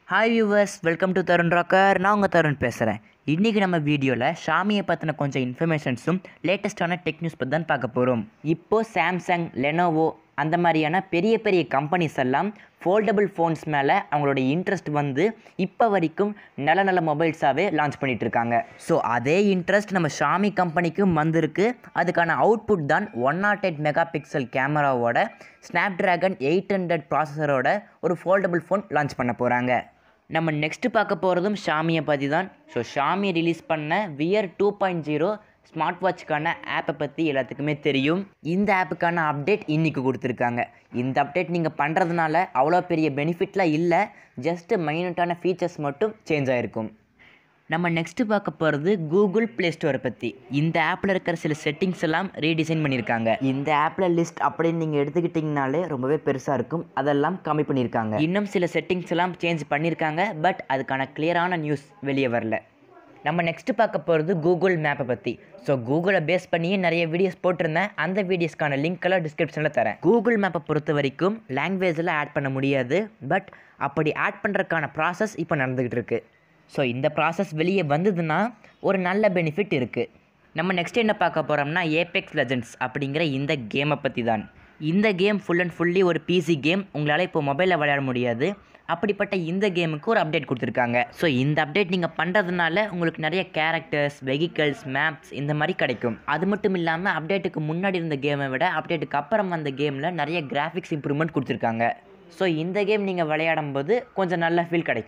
hi viewers welcome to Tarun rocker நான் உங்கள் தருண் பேசுகிறேன் இன்றைக்கி நம்ம வீடியோவில் ஷாமியை பற்றின கொஞ்சம் இன்ஃபர்மேஷன்ஸும் லேட்டஸ்ட்டான டெக் நியூஸ் பற்றி தான் பார்க்க போகிறோம் இப்போது சாம்சங் லெனோவோ அந்த மாதிரியான பெரிய பெரிய கம்பெனிஸ் எல்லாம் ஃபோல்டபுள் ஃபோன்ஸ் மேலே அவங்களோட இன்ட்ரெஸ்ட் வந்து இப்போ வரைக்கும் நல்ல நல்ல மொபைல்ஸாகவே லான்ச் பண்ணிட்டு இருக்காங்க ஸோ அதே இன்ட்ரெஸ்ட் நம்ம ஷாமி கம்பெனிக்கும் வந்திருக்கு அதுக்கான அவுட்புட் தான் one not eight mega pixel கேமராவோட ஸ்னாப் ட்ராகன் எயிட் ஹண்ட்ரட் ப்ராசஸரோட ஒரு ஃபோல்டபுள் ஃபோன் லான்ச் பண்ண போகிறாங்க நம்ம நெக்ஸ்ட்டு பார்க்க போகிறதும் ஷாமியை பற்றி தான் ஸோ ஷாமி ரிலீஸ் பண்ண wear two point zero smart வாட்ச்க்கான ஆப்பை பற்றி எல்லாத்துக்குமே தெரியும் இந்த ஆப்புக்கான அப்டேட் இன்றைக்கி கொடுத்துருக்காங்க இந்த அப்டேட் நீங்கள் பண்ணுறதுனால அவ்வளோ பெரிய பெனிஃபிட்லாம் இல்லை ஜஸ்ட்டு மைனூட்டான ஃபீச்சர்ஸ் மட்டும் சேஞ்ச் ஆகிருக்கும் நம்ம நெக்ஸ்ட்டு பார்க்க போகிறது கூகுள் ப்ளே ஸ்டோரை பற்றி இந்த ஆப்பில் இருக்கிற சில செட்டிங்ஸ் எல்லாம் ரீடிசைன் பண்ணியிருக்காங்க இந்த ஆப்பில் லிஸ்ட் அப்படின்னு நீங்கள் எடுத்துக்கிட்டிங்கனாலே ரொம்பவே பெருசாக இருக்கும் அதெல்லாம் கம்மி பண்ணியிருக்காங்க இன்னும் சில செட்டிங்ஸ் எல்லாம் சேஞ்ச் பண்ணியிருக்காங்க பட் அதுக்கான கிளியரான நியூஸ் வெளியே வரல நம்ம நெக்ஸ்ட்டு பார்க்க போகிறது கூகுள் மேப்பை பற்றி ஸோ கூகுளை பேஸ் பண்ணியே நிறைய வீடியோஸ் போட்டிருந்தேன் அந்த வீடியோஸ்க்கான லிங்க் எல்லாம் டிஸ்கிரிப்ஷனில் தரேன் கூகுள் மேப்பை பொறுத்த வரைக்கும் லாங்குவேஜில் ஆட் பண்ண முடியாது பட் அப்படி ஆட் பண்ணுறதுக்கான ப்ராசஸ் இப்போ நடந்துக்கிட்டு இருக்குது ஸோ இந்த ப்ராசஸ் வெளியே வந்ததுன்னா ஒரு நல்ல பெனிஃபிட் இருக்குது நம்ம நெக்ஸ்ட் என்ன பார்க்க போகிறோம்னா ஏபெக்ஸ் லெஜெண்ட்ஸ் அப்படிங்கிற இந்த கேமை பற்றி தான் இந்த கேம் ஃபுல் அண்ட் ஃபுல்லி ஒரு பிசி கேம் உங்களால் இப்போ மொபைலில் விளையாட முடியாது அப்படிப்பட்ட இந்த கேமுக்கு ஒரு அப்டேட் கொடுத்துருக்காங்க ஸோ இந்த அப்டேட் நீங்கள் பண்ணுறதுனால உங்களுக்கு நிறைய கேரக்டர்ஸ் வெஹிக்கல்ஸ் மேப்ஸ் இந்த மாதிரி கிடைக்கும் அது மட்டும் இல்லாமல் அப்டேட்டுக்கு முன்னாடி இருந்த கேமை விட அப்டேட்டுக்கு அப்புறம் வந்த கேமில் நிறைய கிராஃபிக்ஸ் இம்ப்ரூவ்மெண்ட் கொடுத்துருக்காங்க ஸோ இந்த கேம் நீங்கள் விளையாடும் போது கொஞ்சம் நல்ல ஃபீல் கிடைக்கும்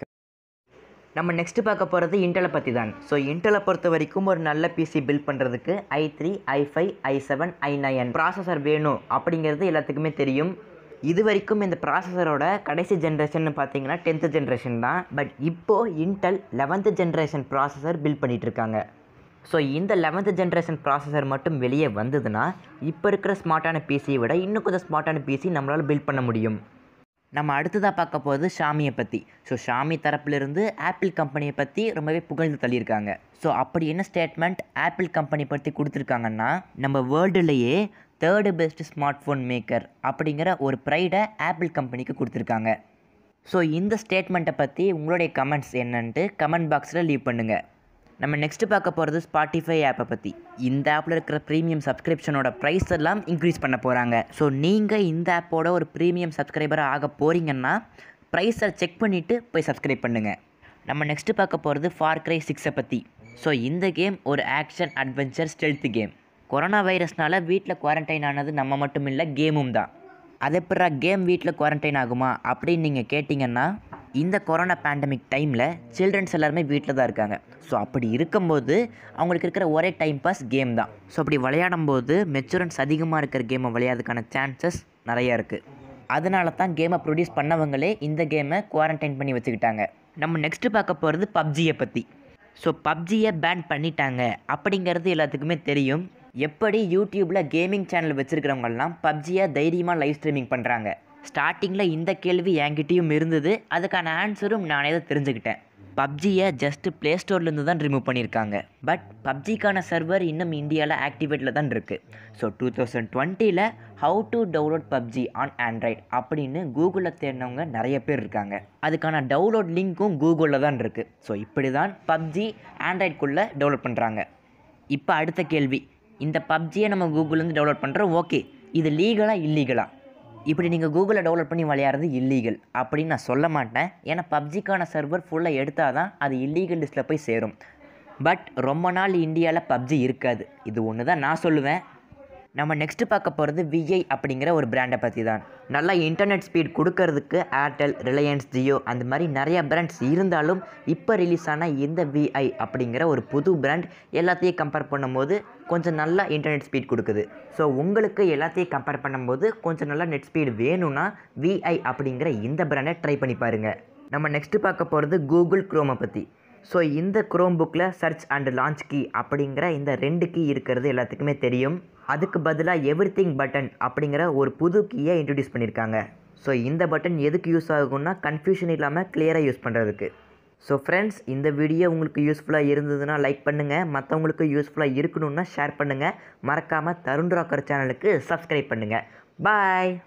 நம்ம நெக்ஸ்ட்டு பார்க்க போகிறது இன்டலை பற்றி தான் ஸோ இன்டலை பொறுத்த வரைக்கும் ஒரு நல்ல பிசி பில்ட் பண்ணுறதுக்கு I three I five I seven I nine processor வேணும் அப்படிங்கிறது எல்லாத்துக்குமே தெரியும் இது வரைக்கும் இந்த ப்ராசஸரோட கடைசி ஜென்ரேஷன் பார்த்தீங்கன்னா டென்த்து ஜென்ரேஷன் தான் பட் இப்போது Intel eleventh generation processor build பண்ணிகிட்டு இருக்காங்க ஸோ இந்த லெவன்த்து ஜென்ரேஷன் ப்ராசஸர் மட்டும் வெளியே வந்ததுன்னா இப்போ இருக்கிற ஸ்மார்ட்டான பிசியை விட இன்னும் கொஞ்சம் ஸ்மார்ட்டான பிசி நம்மளால் பில்ட் பண்ண முடியும் நம்ம அடுத்ததாக பார்க்க போகிறது ஷாமியை பற்றி ஸோ ஷாமி தரப்பிலிருந்து ஆப்பிள் கம்பெனியை பற்றி ரொம்பவே புகழ்ந்து தள்ளியிருக்காங்க ஸோ அப்படி என்ன ஸ்டேட்மெண்ட் ஆப்பிள் கம்பெனி பற்றி கொடுத்துருக்காங்கன்னா நம்ம வேர்ல்டுலேயே third best smartphone maker அப்படிங்கிற ஒரு ப்ரைடை ஆப்பிள் கம்பெனிக்கு கொடுத்துருக்காங்க ஸோ இந்த ஸ்டேட்மெண்ட்டை பற்றி உங்களுடைய கமெண்ட்ஸ் என்னன்ட்டு கமெண்ட் பாக்ஸில் லீவ் பண்ணுங்கள் நம்ம நெக்ஸ்ட்டு பார்க்க போகிறது ஸ்பாட்டிஃபை ஆப்பை பற்றி இந்த ஆப்பில் இருக்கிற ப்ரீமியம் சப்ஸ்கிரிப்ஷனோட ப்ரைஸ் எல்லாம் இன்க்ரீஸ் பண்ண போகிறாங்க ஸோ நீங்கள் இந்த ஆப்போட ஒரு ப்ரீமியம் சப்ஸ்கிரைபராக ஆக போகிறீங்கன்னா ப்ரைஸை செக் பண்ணிவிட்டு போய் சப்ஸ்கிரைப் பண்ணுங்கள் நம்ம நெக்ஸ்ட்டு பார்க்க போகிறது ஃபார் க்ரை சிக்ஸை பற்றி ஸோ இந்த கேம் ஒரு action adventure stealth game corona வைரஸ்னால் வீட்டில் குவாரண்டைன் ஆனது நம்ம மட்டும் இல்லை கேமும் தான் அது எப்படா கேம் வீட்டில் குவாரண்டைன் ஆகுமா அப்படின்னு நீங்கள் கேட்டிங்கன்னா இந்த கொரோனா பேண்டமிக் டைமில் சில்ட்ரன்ஸ் எல்லாருமே வீட்டில் தான் இருக்காங்க ஸோ அப்படி இருக்கும்போது அவங்களுக்கு இருக்கிற ஒரே டைம் பாஸ் கேம் தான் ஸோ அப்படி விளையாடும் போது மெச்சூரன்ஸ் அதிகமாக இருக்கிற கேமை விளையாடுறதுக்கான சான்சஸ் நிறையா இருக்குது அதனால தான் கேமை ப்ரொடியூஸ் பண்ணவங்களே இந்த கேமை குவாரண்டைன் பண்ணி வச்சுக்கிட்டாங்க நம்ம நெக்ஸ்ட்டு பார்க்க போகிறது பப்ஜியை பற்றி ஸோ பப்ஜியை பேன் பண்ணிட்டாங்க அப்படிங்கிறது எல்லாத்துக்குமே தெரியும் எப்படி யூடியூப்பில் கேமிங் சேனல் வச்சுருக்கிறவங்கலாம் பப்ஜியை தைரியமாக லைவ் ஸ்ட்ரீமிங் பண்ணுறாங்க ஸ்டார்டிங்கில் இந்த கேள்வி என்கிட்டயும் இருந்தது அதுக்கான ஆன்சரும் நானே தான் தெரிஞ்சுக்கிட்டேன் பப்ஜியை ஜஸ்ட்டு ப்ளே ஸ்டோர்லேருந்து தான் ரிமூவ் பண்ணியிருக்காங்க பட் பப்ஜிக்கான சர்வர் இன்னும் இந்தியாவில் ஆக்டிவேட்டில் தான் இருக்குது ஸோ டூ தௌசண்ட் டுவெண்ட்டியில் how to download PUBG on Android அப்படின்னு கூகுளில் தேடினவங்க நிறைய பேர் இருக்காங்க அதுக்கான டவுன்லோட் லிங்க்கும் கூகுளில் தான் இருக்குது ஸோ இப்படி தான் பப்ஜி ஆண்ட்ராய்டுக்குள்ளே டெவலப் பண்ணுறாங்க இப்போ அடுத்த கேள்வி இந்த பப்ஜியை நம்ம கூகுள்லேருந்து டவுன்லோட் பண்ணுறோம் ஓகே இது லீகலாக இல்லீகலா இப்படி நீங்கள் கூகுளில் டவுன்லோட் பண்ணி விளையாடுறது இல்லீகல் அப்படின்னு நான் சொல்ல மாட்டேன் ஏன்னா பப்ஜிக்கான சர்வர் ஃபுல்லாக எடுத்தால் தான் அது இல்லீகல் லிஸ்ட்டில் போய் சேரும் பட் ரொம்ப நாள் இந்தியாவில் பப்ஜி இருக்காது இது ஒன்று தான் நான் சொல்லுவேன் நம்ம நெக்ஸ்ட்டு பார்க்க போகிறது விஐ அப்படிங்கிற ஒரு பிராண்டை பற்றி தான் நல்லா இன்டர்நெட் ஸ்பீட் கொடுக்கறதுக்கு ஏர்டெல் ரிலையன்ஸ் ஜியோ அந்த மாதிரி நிறைய பிராண்ட்ஸ் இருந்தாலும் இப்போ ரிலீஸ் ஆன இந்த விஐ அப்படிங்கிற ஒரு புது பிராண்ட் எல்லாத்தையும் கம்பேர் பண்ணும்போது கொஞ்சம் நல்லா இன்டர்நெட் ஸ்பீட் கொடுக்குது ஸோ உங்களுக்கு எல்லாத்தையும் கம்பேர் பண்ணும்போது கொஞ்சம் நல்லா நெட் ஸ்பீடு வேணும்னா விஐ அப்படிங்கிற இந்த பிராண்டை ட்ரை பண்ணி பாருங்கள் நம்ம நெக்ஸ்ட்டு பார்க்க போகிறது கூகுள் க்ரோமை பற்றி ஸோ இந்த குரோம் புக்கில் சர்ச் அண்ட் லான்ச் கீ அப்படிங்கிற இந்த ரெண்டு கீ இருக்கிறது எல்லாத்துக்குமே தெரியும் அதுக்கு பதிலாக எவ்ரி திங் பட்டன் அப்படிங்கிற ஒரு புது கீயை இன்ட்ரடியூஸ் பண்ணியிருக்காங்க ஸோ இந்த பட்டன் எதுக்கு யூஸ் ஆகும்னா கன்ஃபியூஷன் இல்லாமல் கிளியராக யூஸ் பண்ணுறதுக்கு ஸோ ஃப்ரெண்ட்ஸ் இந்த வீடியோ உங்களுக்கு யூஸ்ஃபுல்லாக இருந்ததுன்னா லைக் பண்ணுங்கள் மற்றவங்களுக்கு யூஸ்ஃபுல்லாக இருக்கணும்னா ஷேர் பண்ணுங்கள் மறக்காமல் தருண் ராக்கர் சேனலுக்கு சப்ஸ்கிரைப் பண்ணுங்கள் பாய்